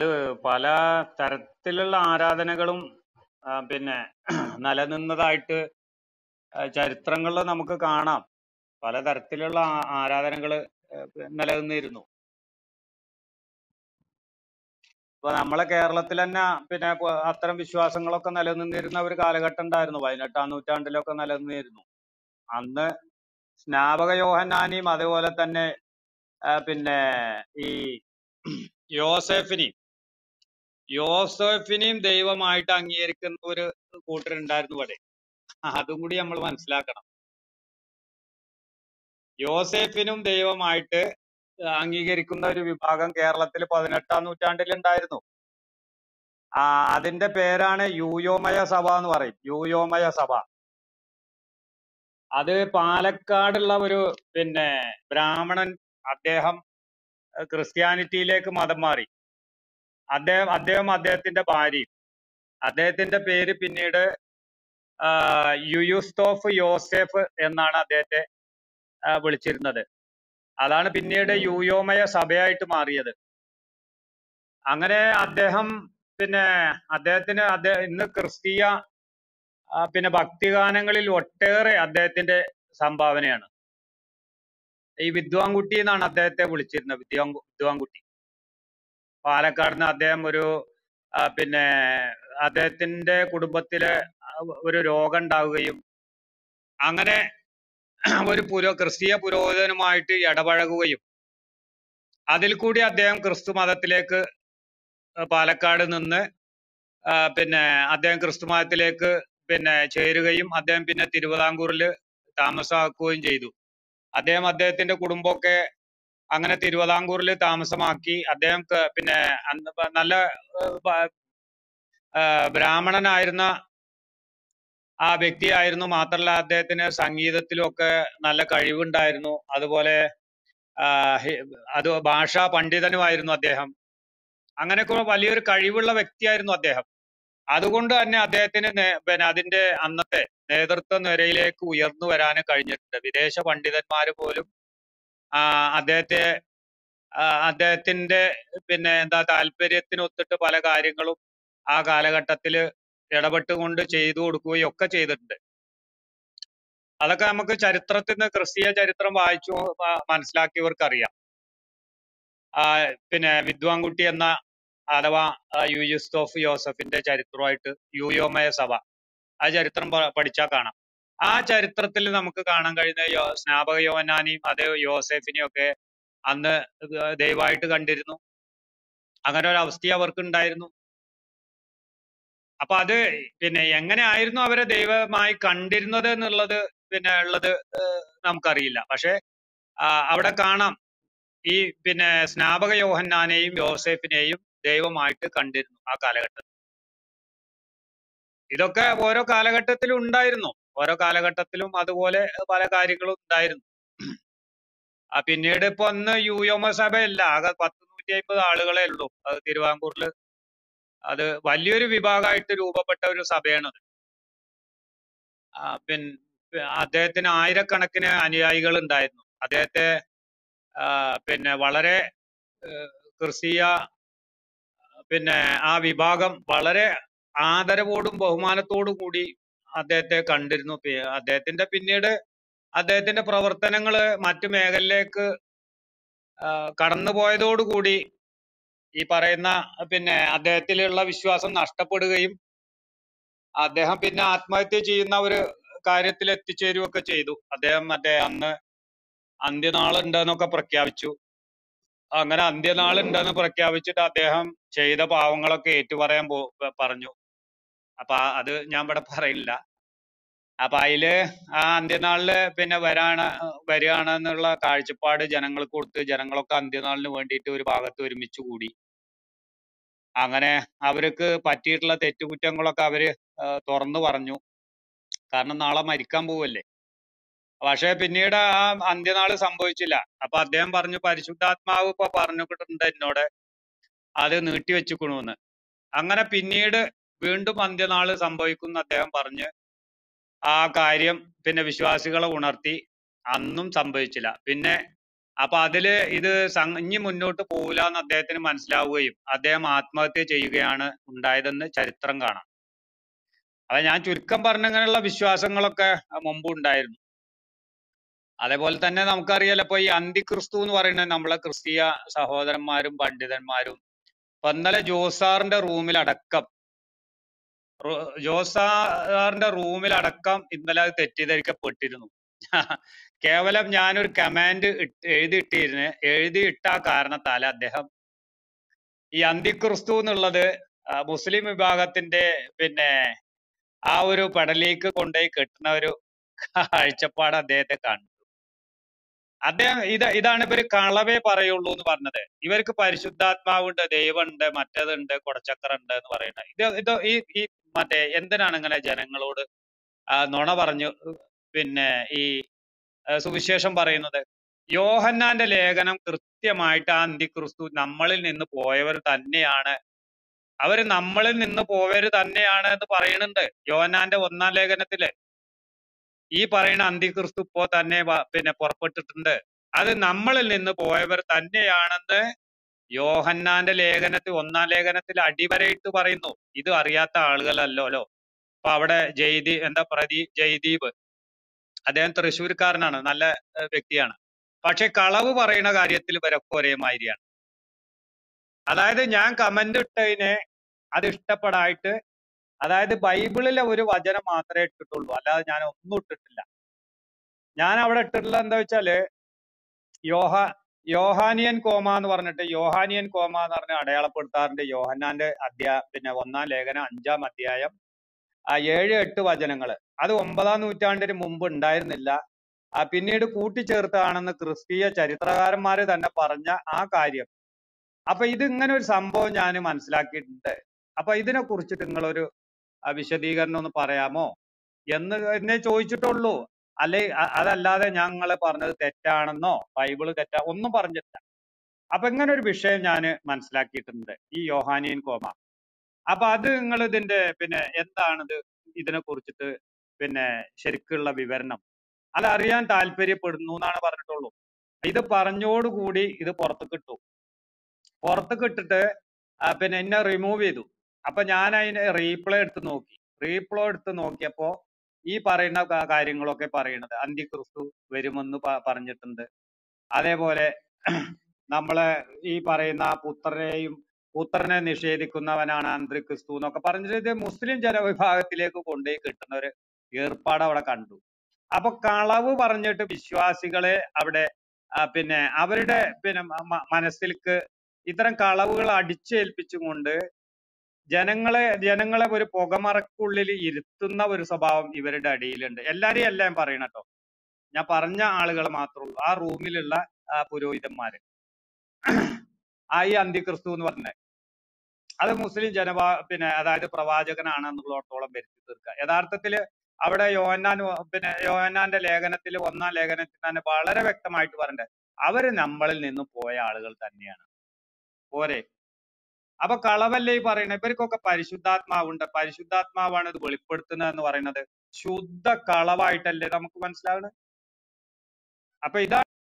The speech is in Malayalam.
അത് പല തരത്തിലുള്ള ആരാധനകളും ആ, പിന്നെ നിലനിന്നതായിട്ട് ചരിത്രങ്ങളിൽ നമുക്ക് കാണാം പല തരത്തിലുള്ള ആ- ആരാധനകള് ഏഹ് നിലനിന്നിരുന്നു ഇപ്പൊ നമ്മളെ കേരളത്തിൽ തന്നെ പിന്നെ ഇപ്പൊ അത്തരം വിശ്വാസങ്ങളൊക്കെ നിലനിന്നിരുന്ന ഒരു കാലഘട്ടം ഉണ്ടായിരുന്നു പതിനെട്ടാം നൂറ്റാണ്ടിലൊക്കെ നിലനിന്നിരുന്നു അന്ന് സ്നാപക യോഹന്നാനിയും അതുപോലെ തന്നെ ആ, പിന്നെ ഈ യോസെഫിനെയും യോസെഫിനെയും ദൈവമായിട്ട് അംഗീകരിക്കുന്ന ഒരു കൂട്ടരുണ്ടായിരുന്നു ഇവിടെ അതും കൂടി നമ്മൾ മനസ്സിലാക്കണം യോസെഫിനും ദൈവമായിട്ട് അംഗീകരിക്കുന്ന ഒരു വിഭാഗം കേരളത്തിൽ പതിനെട്ടാം നൂറ്റാണ്ടിൽ ഉണ്ടായിരുന്നു ആ അതിന്റെ പേരാണ് യൂയോമയ സഭ എന്ന് പറയും യൂയോമയ സഭ അത് പാലക്കാടുള്ള ഒരു പിന്നെ ബ്രാഹ്മണൻ അദ്ദേഹം ഏഹ് ക്രിസ്ത്യാനിറ്റിയിലേക്ക് മതം മാറി അദ്ദേഹം അദ്ദേഹം അദ്ദേഹത്തിന്റെ ഭാര്യയും അദ്ദേഹത്തിന്റെ പേര് പിന്നീട് ആ, യുയുസ്തോഫ് യോസെഫ് എന്നാണ് അദ്ദേഹത്തെ ആ, വിളിച്ചിരുന്നത് അതാണ് പിന്നീട് യൂയോമയ സഭയായിട്ട് മാറിയത് അങ്ങനെ അദ്ദേഹം പിന്നെ അദ്ദേഹത്തിന് അദ്ദേഹം ഇന്ന് ക്രിസ്തീയ ആ, പിന്നെ ഭക്തിഗാനങ്ങളിൽ ഒട്ടേറെ അദ്ദേഹത്തിന്റെ സംഭാവനയാണ് ഈ വിദ്വാൻകുട്ടി എന്നാണ് അദ്ദേഹത്തെ വിളിച്ചിരുന്നത് വിദ്വാൻ വിദ്വാൻകുട്ടി പാലക്കാട് നിന്ന് അദ്ദേഹം ഒരു ആ, പിന്നെ അദ്ദേഹത്തിന്റെ കുടുംബത്തില് ഒരു രോഗം ഉണ്ടാവുകയും അങ്ങനെ ഒരു പുരോ ക്രിസ്തീയ പുരോഹിതനുമായിട്ട് ഇടപഴകുകയും അതിൽ കൂടി അദ്ദേഹം ക്രിസ്തു മതത്തിലേക്ക് പാലക്കാട് നിന്ന് ആ, പിന്നെ അദ്ദേഹം ക്രിസ്തു മതത്തിലേക്ക് പിന്നെ ചേരുകയും അദ്ദേഹം പിന്നെ തിരുവിതാംകൂറിൽ താമസമാക്കുകയും ചെയ്തു അദ്ദേഹം അദ്ദേഹത്തിന്റെ കുടുംബമൊക്കെ അങ്ങനെ തിരുവിതാംകൂറിൽ താമസമാക്കി അദ്ദേഹം ക- പിന്നെ അന്ന് പ- നല്ല ഏഹ്, പ- ആ, ബ്രാഹ്മണനായിരുന്ന ആ വ്യക്തിയായിരുന്നു മാത്രമല്ല അദ്ദേഹത്തിന് സംഗീതത്തിലൊക്കെ നല്ല കഴിവുണ്ടായിരുന്നു അതുപോലെ ആ, ഹി- അത് ഭാഷാ പണ്ഡിതനുമായിരുന്നു അദ്ദേഹം അങ്ങനെയൊക്കെ വലിയൊരു കഴിവുള്ള വ്യക്തിയായിരുന്നു അദ്ദേഹം അതുകൊണ്ട് തന്നെ അദ്ദേഹത്തിന് നേ- പിന്നെ അതിന്റെ അന്നത്തെ നേതൃത്വ നിരയിലേക്ക് ഉയർന്നു വരാൻ കഴിഞ്ഞിട്ടുണ്ട് വിദേശ പണ്ഡിതന്മാര് പോലും ആ, അദ്ദേഹത്തെ ആ, അദ്ദേഹത്തിന്റെ പിന്നെ എന്താ താല്പര്യത്തിനൊത്തിട്ട് പല കാര്യങ്ങളും ആ കാലഘട്ടത്തിൽ ഇടപെട്ടുകൊണ്ട് ചെയ്തു കൊടുക്കുകയും ഒക്കെ ചെയ്തിട്ടുണ്ട് അതൊക്കെ നമുക്ക് ചരിത്രത്തിൽ നിന്ന് ക്രിസ്തീയ ചരിത്രം വായിച്ചു മ- മനസ്സിലാക്കിയവർക്കറിയാം ആ, പിന്നെ വിദ്വാൻകുട്ടി എന്ന അഥവാ ആ, യൂയുസ്തോഫ് യോസഫിന്റെ ചരിത്രമായിട്ട് യൂയോമയ സഭ ആ ചരിത്രം പ- പഠിച്ചാൽ കാണാം ആ ചരിത്രത്തിൽ നമുക്ക് കാണാൻ കഴിയുന്ന യോ സ്നാപക യോഹന്നാനെയും അതേ യോസെഫിനെയും ഒക്കെ അന്ന് ദൈവമായിട്ട് കണ്ടിരുന്നു അങ്ങനെ ഒരു അവസ്ഥ അവർക്ക് ഉണ്ടായിരുന്നു അപ്പൊ അത് പിന്നെ എങ്ങനെ ആയിരുന്നു അവരെ ദൈവമായി കണ്ടിരുന്നത് എന്നുള്ളത് പിന്നെ ഉള്ളത് ഏഹ് നമുക്കറിയില്ല പക്ഷെ ആ, അവിടെ കാണാം ഈ പിന്നെ സ്നാപക യോഹന്നാനെയും യോസെഫിനെയും ദൈവമായിട്ട് കണ്ടിരുന്നു ആ കാലഘട്ടത്തിൽ ഇതൊക്കെ ഓരോ കാലഘട്ടത്തിലും ഉണ്ടായിരുന്നു ഓരോ കാലഘട്ടത്തിലും അതുപോലെ പല കാര്യങ്ങളും ഉണ്ടായിരുന്നു ആ പിന്നീട് ഇപ്പൊ ഒന്ന് യുയോമ സഭയല്ല ആകെ പത്ത് നൂറ്റി അമ്പത് ആളുകളെ ഉള്ളൂ അത് തിരുവിതാംകൂറിൽ അത് വലിയൊരു വിഭാഗമായിട്ട് രൂപപ്പെട്ട ഒരു സഭയാണത് ആ, പിൻ പി- അദ്ദേഹത്തിന് ആയിരക്കണക്കിന് അനുയായികൾ ഉണ്ടായിരുന്നു അദ്ദേഹത്തെ ആ, പിന്നെ വളരെ ഏഹ്, ക്രിസ്തീയ പിന്നെ ആ വിഭാഗം വളരെ ആദരവോടും ബഹുമാനത്തോടും കൂടി അദ്ദേഹത്തെ കണ്ടിരുന്നു പി- അദ്ദേഹത്തിന്റെ പിന്നീട് അദ്ദേഹത്തിന്റെ പ്രവർത്തനങ്ങള് മറ്റു മേഖലയിലേക്ക് ആ, കടന്നുപോയതോടുകൂടി ഈ പറയുന്ന പിന്നെ അദ്ദേഹത്തിലുള്ള വിശ്വാസം നഷ്ടപ്പെടുകയും അദ്ദേഹം പിന്നെ ആത്മഹത്യ ചെയ്യുന്ന ഒരു കാര്യത്തിൽ എത്തിച്ചേരുകയൊക്കെ ചെയ്തു അദ്ദേഹം മറ്റേ അന്ന് അന്ത്യനാളുണ്ട് എന്നൊക്കെ പ്രഖ്യാപിച്ചു അങ്ങനെ അന്ത്യനാളുണ്ടെന്ന് പ്രഖ്യാപിച്ചിട്ട് അദ്ദേഹം ചെയ്ത പാവങ്ങളൊക്കെ ഏറ്റുപറയാൻ പോ പറഞ്ഞു അപ്പൊ ആ- അത് ഞാൻ ഇവിടെ പറയില്ല അപ്പൊ അതില് ആ അന്ത്യനാളില് പിന്നെ വരാണ് വരികയാണ് എന്നുള്ള കാഴ്ചപ്പാട് ജനങ്ങൾക്ക് കൊടുത്ത് ജനങ്ങളൊക്കെ അന്ത്യനാളിന് വേണ്ടിയിട്ട് ഒരു ഭാഗത്ത് ഒരുമിച്ച് കൂടി അങ്ങനെ അവർക്ക് പറ്റിയിട്ടുള്ള തെറ്റുകുറ്റങ്ങളൊക്കെ അവര് ആ, തുറന്നു പറഞ്ഞു കാരണം നാളെ മരിക്കാൻ പോവല്ലേ പക്ഷെ പിന്നീട് ആ അന്ത്യനാള് സംഭവിച്ചില്ല അപ്പൊ അദ്ദേഹം പറഞ്ഞു പരിശുദ്ധാത്മാവ് ഇപ്പൊ പറഞ്ഞിട്ടുണ്ട് എന്നോട് അത് നീട്ടിവെച്ചുക്കണൂന്ന് അങ്ങനെ പിന്നീട് വീണ്ടും അന്ത്യനാള് സംഭവിക്കുന്ന അദ്ദേഹം പറഞ്ഞ് ആ കാര്യം പിന്നെ വിശ്വാസികളെ ഉണർത്തി അന്നും സംഭവിച്ചില്ല പിന്നെ അപ്പൊ അതില് ഇത് സം- ഇനി മുന്നോട്ട് പോകില്ല എന്ന് അദ്ദേഹത്തിന് മനസ്സിലാവുകയും അദ്ദേഹം ആത്മഹത്യ ചെയ്യുകയാണ് ഉണ്ടായതെന്ന് ചരിത്രം കാണാം അപ്പൊ ഞാൻ ചുരുക്കം പറഞ്ഞങ്ങനെയുള്ള വിശ്വാസങ്ങളൊക്കെ മുമ്പ് ഉണ്ടായിരുന്നു അതേപോലെ തന്നെ നമുക്കറിയാലോ ഇപ്പൊ ഈ അന്തിക്രിസ്തു എന്ന് പറയുന്നത് നമ്മളെ ക്രിസ്തീയ സഹോദരന്മാരും പണ്ഡിതന്മാരും ഇപ്പൊ ഇന്നലെ ജോസാറിന്റെ റൂമിലടക്കം റൂ- ജോസാറിന്റെ റൂമിലടക്കം ഇന്നലെ അത് തെറ്റിദ്ധരിക്കപ്പെട്ടിരുന്നു കേവലം ഞാനൊരു കമാൻഡ് എഴുതിയിട്ടിരുന്നു എഴുതിയിട്ട ആ കാരണത്താൽ അദ്ദേഹം ഈ അന്തിക്രിസ്തു എന്നുള്ളത് ആ, മുസ്ലിം വിഭാഗത്തിന്റെ പിന്നെ ആ ഒരു പടലേക്ക് കൊണ്ടുപോയി കെട്ടുന്ന ഒരു കാഴ്ചപ്പാട് അദ്ദേഹത്തെ കണ്ടു അദ്ദേഹം ഇത് ഇതാണ് ഇവര് കളവേ പറയുള്ളൂ എന്ന് പറഞ്ഞത് ഇവർക്ക് പരിശുദ്ധാത്മാവുണ്ട് ദൈവമുണ്ട് മറ്റേതുണ്ട് കുടച്ചക്രുണ്ട് എന്ന് പറയുന്നത് ഇത് ഇത് ഈ ഈ മറ്റേ എന്തിനാണ് ഇങ്ങനെ ജനങ്ങളോട് ആ, നുണ പറഞ്ഞു പിന്നെ ഈ ആ, സുവിശേഷം പറയുന്നത് യോഹന്നാന്റെ ലേഖനം കൃത്യമായിട്ട് ആ അന്തിക്രിസ്തു നമ്മളിൽ നിന്ന് പോയവർ തന്നെയാണ് അവര് നമ്മളിൽ നിന്ന് പോയവർ തന്നെയാണ് എന്ന് പറയുന്നുണ്ട് യോഹന്നാന്റെ ഒന്നാം ലേഖനത്തില് ഈ പറയുന്ന അന്തിക്രിസ്തു ഇപ്പോ തന്നെ വ- പിന്നെ പുറപ്പെട്ടിട്ടുണ്ട് അത് നമ്മളിൽ നിന്ന് പോയവർ തന്നെയാണെന്ന് യോഹന്നാന്റെ ലേഖനത്തിൽ ഒന്നാം ലേഖനത്തിൽ അടിവരയിട്ട് പറയുന്നു ഇത് അറിയാത്ത ആളുകളല്ലോ അപ്പൊ അവിടെ ജയ്ദീ എന്താ പ്രതി ജയ്ദീപ് അദ്ദേഹം തൃശ്ശൂർക്കാരനാണ് നല്ല ഏഹ്, വ്യക്തിയാണ് പക്ഷെ കളവ് പറയുന്ന കാര്യത്തിൽ ഇവരൊക്കെ ഒരേ മാതിരിയാണ് അതായത് ഞാൻ കമന്റ് ഇട്ടതിനെ അത് ഇഷ്ടപ്പെടായിട്ട് അതായത് ബൈബിളിലെ ഒരു വചനം മാത്രമേ ഇട്ടിട്ടുള്ളൂ അല്ലാതെ ഞാൻ ഒന്നും ഇട്ടിട്ടില്ല ഞാൻ അവിടെ ഇട്ടിട്ടുള്ള എന്താ വെച്ചാല് യോഹ യോഹാനിയൻ കോമ എന്ന് പറഞ്ഞിട്ട് യോഹാനിയൻ കോമ എന്ന് പറഞ്ഞ അടയാളപ്പെടുത്താറുണ്ട് യോഹന്നാന്റെ അധ്യായ പിന്നെ ഒന്നാം ലേഖനം അഞ്ചാം അധ്യായം ആ ഏഴ് എട്ട് വചനങ്ങള് അത് ഒമ്പതാം നൂറ്റാണ്ടിന് മുമ്പ് ഉണ്ടായിരുന്നില്ല ആ പിന്നീട് കൂട്ടിച്ചേർത്തതാണെന്ന് ക്രിസ്തീയ ചരിത്രകാരന്മാര് തന്നെ പറഞ്ഞ ആ കാര്യം അപ്പൊ ഇത് ഇങ്ങനെ ഒരു സംഭവം ഞാൻ മനസ്സിലാക്കിയിട്ടുണ്ട് അപ്പൊ ഇതിനെ കുറിച്ചിട്ട് നിങ്ങളൊരു ആ, വിശദീകരണം ഒന്ന് പറയാമോ എന്ന് എന്നെ ചോദിച്ചിട്ടുള്ളൂ അല്ലെ അ- അതല്ലാതെ ഞങ്ങൾ പറഞ്ഞത് തെറ്റാണെന്നോ ബൈബിള് തെറ്റാ ഒന്നും പറഞ്ഞിട്ടില്ല അപ്പൊ ഇങ്ങനെ ഒരു വിഷയം ഞാൻ മനസ്സിലാക്കിയിട്ടുണ്ട് ഈ യോഹാനിയൻ കോമ അപ്പൊ അത് നിങ്ങൾ ഇതിന്റെ പിന്നെ എന്താണിത് ഇതിനെ കുറിച്ചിട്ട് പിന്നെ ശരിക്കുള്ള വിവരണം അത് അറിയാൻ താല്പര്യപ്പെടുന്നു എന്നാണ് പറഞ്ഞിട്ടുള്ളൂ ഇത് പറഞ്ഞോടുകൂടി ഇത് പുറത്ത് കിട്ടും പുറത്ത് കിട്ടിട്ട് ആ, പിന്നെ എന്നെ റിമൂവ് ചെയ്തു അപ്പൊ ഞാൻ അതിന് റീപ്ലേ എടുത്ത് നോക്കി റീപ്ലേ എടുത്ത് നോക്കിയപ്പോ ഈ പറയുന്ന കാ- കാര്യങ്ങളൊക്കെ പറയുന്നത് അന്തിക്രിസ്തു വരുമെന്ന് പ- പറഞ്ഞിട്ടുണ്ട് അതേപോലെ നമ്മളെ ഈ പറയുന്ന ആ പുത്രനെയും പുത്രനെ നിഷേധിക്കുന്നവനാണ് അന്തിക്രിസ്തു എന്നൊക്കെ പറഞ്ഞിട്ട് ഇത് മുസ്ലിം ജനവിഭാഗത്തിലേക്ക് കൊണ്ടുപോയി കിട്ടുന്ന ഒരു ഏർപ്പാട് അവിടെ കണ്ടു അപ്പൊ കളവ് പറഞ്ഞിട്ട് വിശ്വാസികളെ അവിടെ ആ, പിന്നെ അവരുടെ പിന്നെ മ- മ- മനസ്സിലേക്ക് ഇത്തരം കളവുകൾ അടിച്ചേൽപ്പിച്ചുകൊണ്ട് ജനങ്ങളെ ജനങ്ങളെ ഒരു പുകമറക്കുള്ളിൽ ഇരുത്തുന്ന ഒരു സ്വഭാവം ഇവരുടെ അടിയിലുണ്ട് എല്ലാരെയും അല്ല ഞാൻ പറയണട്ടോ ഞാൻ പറഞ്ഞ ആളുകൾ മാത്രമേ ഉള്ളൂ ആ റൂമിലുള്ള ആ പുരോഹിതന്മാര് ആ ഈ അന്തിക്രിസ്തു എന്ന് പറഞ്ഞത് അത് മുസ്ലിം ജനവാ പിന്നെ അതായത് പ്രവാചകനാണ് എന്നുള്ളിടത്തോളം വരുത്തി തീർക്കുക യഥാർത്ഥത്തില് അവിടെ യോഹന്നാൻ വ- പിന്നെ യോഹന്നാന്റെ ലേഖനത്തിൽ ഒന്നാം ലേഖനത്തിൽ തന്നെ വളരെ വ്യക്തമായിട്ട് പറഞ്ഞത് അവര് നമ്മളിൽ നിന്നും പോയ ആളുകൾ തന്നെയാണ് പോരെ അപ്പൊ കളവല്ലേ ഈ പറയുന്നത് ഇവർക്കൊക്കെ പരിശുദ്ധാത്മാവുണ്ട് പരിശുദ്ധാത്മാവാണ് ഇത് വെളിപ്പെടുത്തുന്നത് എന്ന് പറയുന്നത് ശുദ്ധ കളവായിട്ടല്ലേ നമുക്ക് മനസ്സിലാവുന്നത് അപ്പൊ ഇതാണ്